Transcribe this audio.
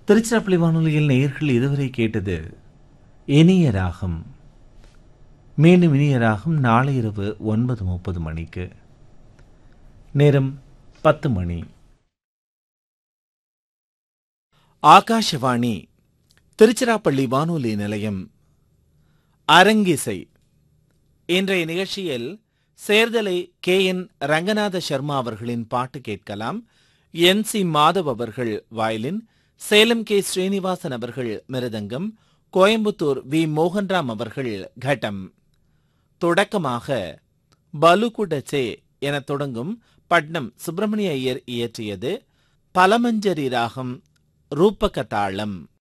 திருச்சிராப்பள்ளி வானொலியில் நேயர்கள் இதுவரை கேட்டது இனிய ராகம் மீண்டும் இனிய ராகம் நாளை இரவு ஒன்பது முப்பது மணிக்கு நேரம் பத்து மணி ஆகாஷவாணி திருச்சிராப்பள்ளி வானொலி நிலையம் அரங்கிசை இன்றைய நிகழ்ச்சியில் சேர்தலை கே என் ரங்கநாத சர்மா அவர்களின் பாட்டு கேட்கலாம் என் சி மாதவ் அவர்கள் வயலின் சேலம் கே ஸ்ரீனிவாசன் அவர்கள் மிருதங்கம் கோயம்புத்தூர் வி மோகன்ராம் அவர்கள் கட்டம் தொடக்கமாக பலுகுடச்சே என தொடங்கும் பட்னம் சுப்பிரமணிய ஐயர் இயற்றியது பலமஞ்சரி ராகம் ரூபக தாளம்